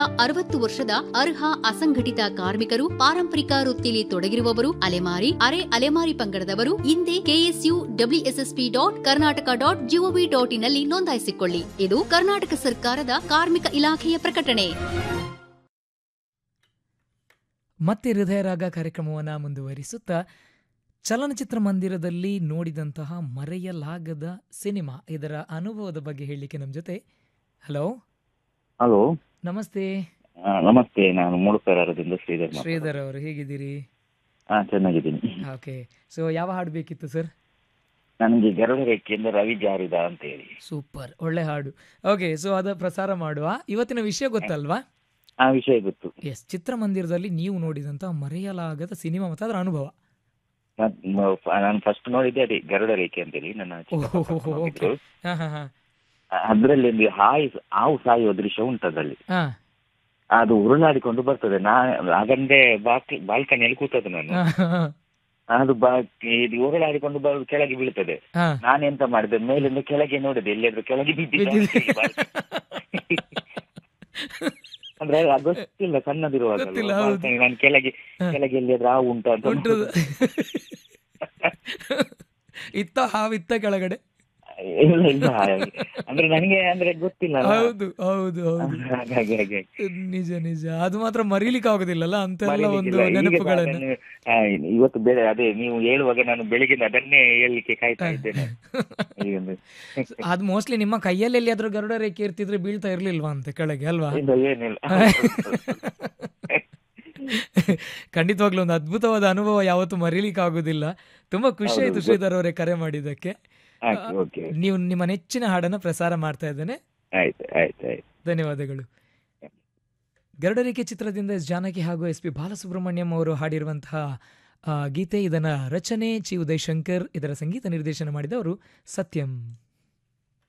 ಅರವತ್ತು ವರ್ಷದ ಅರ್ಹ ಅಸಂಘಟಿತ ಕಾರ್ಮಿಕರು ಪಾರಂಪರಿಕ ವೃತ್ತಿಲಿ ತೊಡಗಿರುವವರು ಅಲೆಮಾರಿ ಅರೆ ಅಲೆಮಾರಿ ಪಂಗಡದವರು ಹಿಂದೆ KSU WSSP dot Karnataka dot GOV dot ಇನ್ನಲ್ಲಿ ನೋಂದಾಯಿಸಿಕೊಳ್ಳಿ ಇದು ಕರ್ನಾಟಕ ಸರ್ಕಾರದ ಕಾರ್ಮಿಕ ಇಲಾಖೆಯ ಪ್ರಕಟಣೆ ಮತ್ತೆ ಹೃದಯರಾಗ ಕಾರ್ಯಕ್ರಮವನ್ನು ಮುಂದುವರಿಸುತ್ತಾ ಚಲನಚಿತ್ರ ಮಂದಿರದಲ್ಲಿ ನೋಡಿದಂತಹ ಮರೆಯಲಾಗದ ಸಿನಿಮಾ ಇದರ ಅನುಭವದ ಬಗ್ಗೆ ಹೇಳಲಿಕ್ಕೆ ನಮ್ಮ ಜೊತೆ ಹಲೋ ಹಲೋ ನಮಸ್ತೆ ನಮಸ್ತೆ ನಾನು ಮೂಡುಪೇರಾರದಿಂದ ಶ್ರೀಧರ್ ಮಾತಾಡ್ತಿರೋದು. ಶ್ರೀಧರ್ ಅವರು ಹೇಗಿದ್ದೀರಿ ಹಾ ಚೆನ್ನಾಗಿದ್ದೀನಿ ಓಕೆ ಸೊ ಯಾವ ಹಾಡು ಬೇಕಿತ್ತು ಸರ್ ನನಗೆ ಗರುಡ ರೇಖೆಯಿಂದ ರವಿ ಜಾರಿದ ಅಂತ ಹೇಳಿ ಸೂಪರ್ ಒಳ್ಳೆ ಹಾಡು ಓಕೆ ಸೊ ಅದ ಪ್ರಸಾರ ಮಾಡುವ ಇವತ್ತಿನ ವಿಷಯ ಗೊತ್ತಲ್ವಾ ಆ ವಿಷಯ ಗೊತ್ತು ಎಸ್ ಚಿತ್ರಮಂದಿರದಲ್ಲಿ ನೀವು ನೋಡಿದಂತಹ ಮರೆಯಲಾಗದ ಸಿನಿಮಾ ಮತ್ತು ಅದರ ಅನುಭವ ನಾನ್- ಮ- ನಾನು ಫಸ್ಟ್ ನೋಡಿದ್ದೆ ಅದೇ ಗರುಡ ರೇಖೆ ಅಂತೇಳಿ ನನ್ನ ಚಿಕ್ಕಪ್ಪ ಓಹೋ, ಕರ್ಕೊಂಡು ಹೋಗಿದ್ರು. ಹಾ ಹಾ ಹಾ ಆ- ಅದ್ರಲ್ಲಿ ಒಂದು ಹಾಯಿ ಹಾವು ಸಾಯುವ ದೃಶ್ಯ ಉಂಟದ್ರಲ್ಲಿ ಹಾ ಅದು ಉರುಳಾಡಿಕೊಂಡು ಬರ್ತದೆ ನಾ ಆಗಂದೆ ಬಾಕಿ ಬಾಲ್ಕನಿಯಲ್ಲಿ ಕೂತದ್ದು ನಾನು ಹಾ, ಹಾ, ಅದು ಬಾ ಇದು ಉರುಳಾಡಿಕೊಂಡು ಬ- ಕೆಳಗೆ ಬೀಳ್ತದೆ ಹಾ. ನಾನೆಂತ ಮಾಡಿದೆ ಮೇಲಿಂದ ಕೆಳಗೆ ನೋಡಿದೆ ಎಲ್ಲಿಯಾದ್ರೂ ಕೆಳಗೆ ಬಿದ್ದಿದ್ದ ಅಂತ ಹೇಳಿ ಬಾಲ್ಕನಿ. ಅಂದ್ರೆ ಅದು ಗೊತ್ತಿಲ್ಲ ಸಣ್ಣದಿರುವಾಗ ಗೊತ್ತಿಲ್ಲ, ಹೌದು. ನಾನು ಕೆಳಗೆ ಕೆಳಗೆ ಎಲ್ಲಿಯಾದ್ರೂ ಹಾವು ಉಂಟು ಅಂತ ಉಂಟು ಇತ್ತ ಹಾವಿತ್ತ ಕೆಳಗಡೆ ಇಲ್ಲ ಇಲ್ಲ ಅಂದ್ರೆ ನನಗೆ ಅಂದ್ರೆ ಗೊತ್ತಿಲ್ಲ ಅಲ್ಲ. ಹೌದು ಹೌದು ಹೌದು ಹಾಗಾಗಿ ಹಾಗೆ ನಿಜ ನಿಜ ಅದು ಮಾತ್ರ ಮರೀಲಿಕ್ಕೆ ಆಗೋದಿಲ್ಲಲ್ಲ ಅಂತೆಲ್ಲ ಒಂದು ಮರೀಲಿಕ್ಕಿಲ್ಲ. ಈಗ ನೆನಪುಗಳನ್ನ ನಾನು, ಆ, ಇವತ್ತು ಬೇರೆ ಅದೇ ನೀವು ಹೇಳುವಾಗ ನಾನು ಬೆಳಿಗ್ಗೆ ಅದನ್ನೇ ಹೇಳಲಿಕ್ಕೆ ಕಾಯ್ತಾ ಇದ್ದೇನೆ ಈ ಒಂದು ಅದು ಮೋಸ್ಟ್ಲಿ ನಿಮ್ಮ ಕೈಯಲ್ಲಿ ಎಲ್ಲಿಯಾದ್ರೂ ಗರುಡ ರೇಖೆ ಇರ್ತಿದ್ರೆ ಬೀಳ್ತಾ ಇರ್ಲಿಲ್ವಾ ಅಂತ ಕೆಳಗೆ ಅಲ್ವಾ ಇಲ್ಲ ಏನಿಲ್ಲ ಖಂಡಿತವಾಗ್ಲೂ ಒಂದು ಅದ್ಭುತವಾದ ಅನುಭವ ಯಾವತ್ತೂ ಮರೀಲಿಕ್ಕೆ ಆಗುದಿಲ್ಲ ತುಂಬಾ ಖುಷಿ ಹೌದು, ಆಯ್ತು ಗೊತ್ತು. ಶ್ರೀಧರ್ ಅವರೇ ಕರೆ ಮಾಡಿದ್ದಕ್ಕೆ ಆಯ್ತು ಓಕೆ ನೀವು ನಿಮ್ಮ ನೆಚ್ಚಿನ ಹಾಡನ್ನ ಪ್ರಸಾರ ಮಾಡ್ತಾ ಇದ್ದೇನೆ ಆಯ್ತು ಆಯ್ತು ಆಯ್ತು ಧನ್ಯವಾದಗಳು ಗರುಡರೇಖೆ ಚಿತ್ರದಿಂದ ಎಸ್ ಜಾನಕಿ ಹಾಗೂ ಎಸ್ ಪಿ ಬಾಲಸುಬ್ರಹ್ಮಣ್ಯಂ ಅವರು ಹಾಡಿರುವಂತಹ ಆ, ಗೀತೆ ಇದನ್ನ ರಚನೆ ಚಿ ಉದಯ್ ಶಂಕರ್ ಇದರ ಸಂಗೀತ ನಿರ್ದೇಶನ ಮಾಡಿದವರು ಸತ್ಯಂ